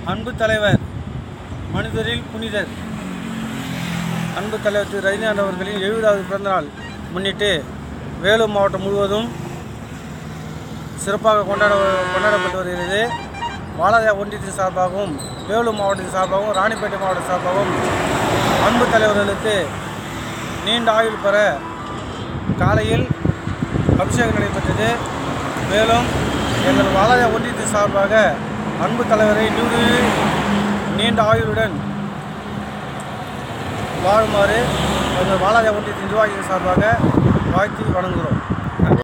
அன்பு தலைவர் மனிதரில் புனிதர் அன்பு தலைவர் திரு ரஜினிகாந்த் அவர்களின் எழுபதாவது பிறந்தநாள் முன்னிட்டு வேலூர் மாவட்டம் முழுவதும் சிறப்பாக கொண்டாட கொண்டாடப்பட்டு வருகிறது வாலாஜா ஒன்றியத்தின் சார்பாகவும் வேலூர் மாவட்டத்தின் சார்பாகவும் ராணிப்பேட்டை மாவட்ட சார்பாகவும் அன்பு தலைவர்களுக்கு நீண்ட ஆயுள் பெற காலையில் அபிஷேகம் நடைபெற்றது மேலும் எங்கள் வாலாஜா ஒன்றியத்தின் சார்பாக அன்பு தலைவரை நூறு நீண்ட ஆயுளுடன் வாழுமாறு எங்கள் வாலாஜா ஒன்றியத்தின் நிர்வாகிகள் சார்பாக வாழ்த்தி வணங்குகிறோம்